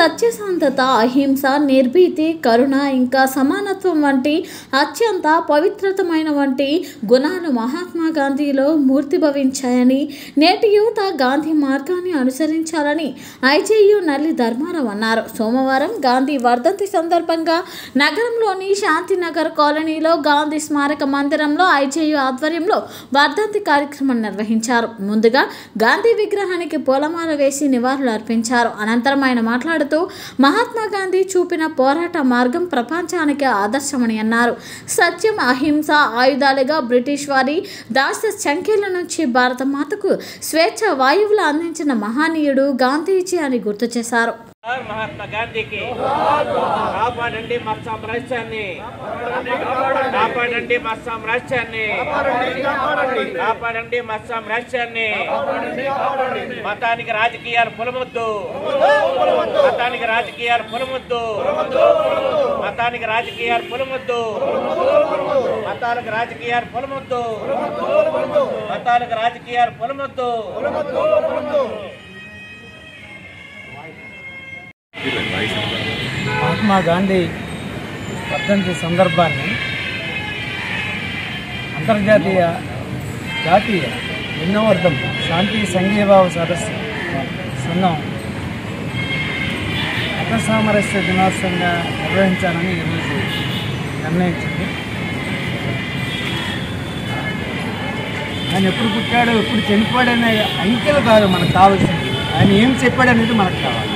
సత్యశాంతత అహింస నిర్భీతి కరుణ ఇంకా సమానత్వం వంటి అత్యంత పవిత్రతమైన వంటి గుణాలు మహాత్మా గాంధీలో మూర్తిభవించాయని నేటి యువత గాంధీ మార్గాన్ని అనుసరించాలని ఐజేయు నల్లి ధర్మారావు అన్నారు సోమవారం గాంధీ వర్ధంతి సందర్భంగా నగరంలోని శాంతినగర్ కాలనీలో గాంధీ స్మారక మందిరంలో ఐజేయు ఆధ్వర్యంలో వర్ధంతి కార్యక్రమం నిర్వహించారు ముందుగా గాంధీ విగ్రహానికి పూలమాల వేసి నివాళులు అర్పించారు అనంతరం ఆయన మాట్లాడుతూ మహాత్మా గాంధీ చూపిన పోరాట మార్గం ప్రపంచానికి ఆదర్శమని అన్నారు సత్యం అహింస ఆయుధాలుగా బ్రిటిష్ వారి దాస్య సంఖ్యల నుంచి భారత మాతకు స్వేచ్ఛ వాయువులు అందించిన మహనీయుడు గాంధీజీ అని గుర్తు చేశారు జోహార్ మహాత్మా గాంధీకి కాపాడండి మా సామ్రాజ్యాన్ని కాపాడండి మా సామ్రాజ్యాన్ని కాపాడండి మా సామ్రాజ్యాన్ని మతానికి రాజకీయాలు పొలమొద్దు మతానికి రాజకీయాలు పొలమొద్దు మతానికి రాజకీయాలు పొలమొద్దు మతాలకు రాజకీయాలు పొలమొద్దు మతాలకు రాజకీయాలు పొలమొద్దు మహాత్మా గాంధీ వర్ధంతి సందర్భాన్ని అంతర్జాతీయ జాతీయ ఎన్నోవర్ధం శాంతి సంఘీభావ సదస్సు సంఘం మత సామరస్య దినోత్సవంగా నిర్వహించాలని ఈరోజు నిర్ణయించింది ఆయన ఎప్పుడు పుట్టాడు ఎప్పుడు చనిపోయాడు అనే అంకెలు కాదు మనకు కావాల్సింది ఆయన ఏం చెప్పాడు అనేది మనకు కావాలి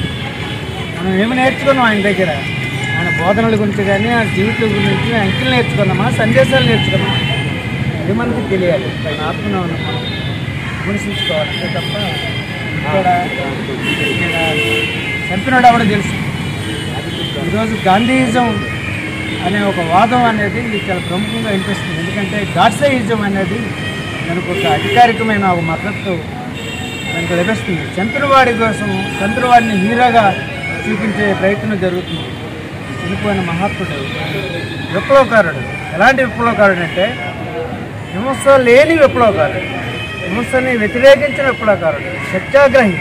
మనం ఏమి నేర్చుకున్నాం ఆయన దగ్గర ఆయన బోధనల గురించి కానీ ఆయన జీవితం గురించి అంకెలు నేర్చుకున్నామా సందేశాలు నేర్చుకున్నామా ఇది మనకు తెలియాలి ఆయన ఆత్మలో ఉన్న మనం గుణించుకోవాలి అంతే తప్ప ఇక్కడ ఇక్కడ చంపినాడు ఎవడో తెలుసు ఈరోజు గాంధీయిజం అనే ఒక వాదం అనేది చాలా ప్రముఖంగా వినిపిస్తుంది ఎందుకంటే గాడ్సేయిజం అనేది దానికి ఒక అధికారికమైన ఒక మద్దతు దానికి లభిస్తుంది చంపిన వాడి కోసం చంపిన వాడిని హీరోగా చూపించే ప్రయత్నం జరుగుతుంది చనిపోయిన మహాత్ముడు విప్లవకారుడు ఎలాంటి విప్లవకారుడు అంటే హింస లేని విప్లవకారుడు హింసని వ్యతిరేకించిన విప్లవకారుడు సత్యాగ్రహి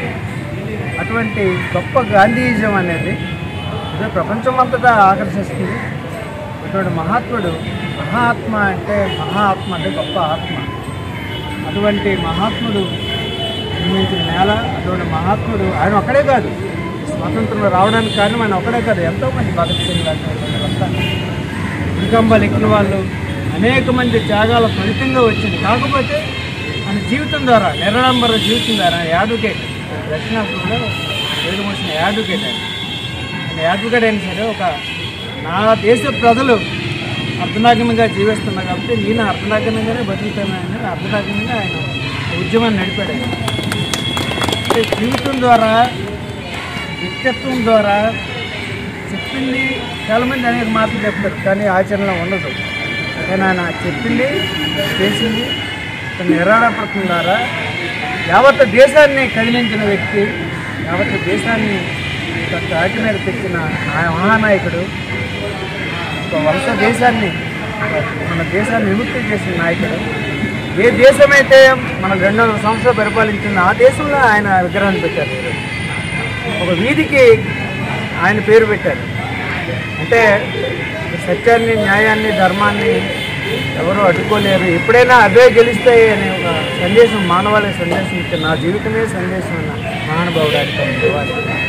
అటువంటి గొప్ప గాంధీయిజం అనేది ఇదే ప్రపంచమంతటా ఆకర్షిస్తుంది ఇటువంటి మహాత్ముడు మహాత్మ అంటే మహాత్మ అంటే గొప్ప ఆత్మ అటువంటి మహాత్ముడు జన్మించిన నేల అటువంటి మహాత్ముడు ఆయన ఒక్కడే కాదు స్వాతంత్రం రావడానికి కారణం ఆయన ఒక్కడే కాదు ఎంతోమంది భగత్ సింగ్ లాంటి వాళ్ళంతా భూకంపాలు ఎక్కిన వాళ్ళు అనేక మంది త్యాగాల ఫలితంగా వచ్చింది కాకపోతే మన జీవితం ద్వారా నిరాడంబర జీవితం ద్వారా యాడ్వకేట్ దక్షిణాఫ్రికాలో పేరు మోసిన యాడ్వకేట్ ఆయన ఆయన యాడ్వకేట్ అయిన సరే ఒక నా దేశ ప్రజలు అర్ధనాగమంగా జీవిస్తున్నారు కాబట్టి నేను అర్ధనాగనంగానే బతుకుతానని అర్ధనాగనంగా ఆయన ఉద్యమాన్ని నడిపాడు ఆయన అంటే జీవితం ద్వారా వ్యక్తిత్వం ద్వారా చెప్పింది చాలామంది అనేక మాటలు చెప్తారు కానీ ఆచరణలో ఉండదు కానీ ఆయన చెప్పింది చేసింది తన నిరాడపడటం ద్వారా యావత్ దేశాన్ని కదిలించిన వ్యక్తి యావత్ దేశాన్ని ఒక తాటి మీద తెచ్చిన ఆ మహానాయకుడు ఒక వలస దేశాన్ని మన దేశాన్ని విముక్తి చేసిన నాయకుడు ఏ దేశమైతే మన రెండు వందల సంవత్సరాలు పరిపాలించిందో ఆ దేశంలో ఆయన విగ్రహాన్ని పెట్టారు ఒక వీధికి ఆయన పేరు పెట్టారు అంటే సత్యాన్ని న్యాయాన్ని ధర్మాన్ని ఎవరు అడ్డుకోలేరు ఎప్పుడైనా అవే గెలుస్తాయి అనే ఒక సందేశం మానవాళి సందేశం ఇచ్చిన నా జీవితమే సందేశం అన్న మహానుభావుడు ఆయన ఇవ్వాలి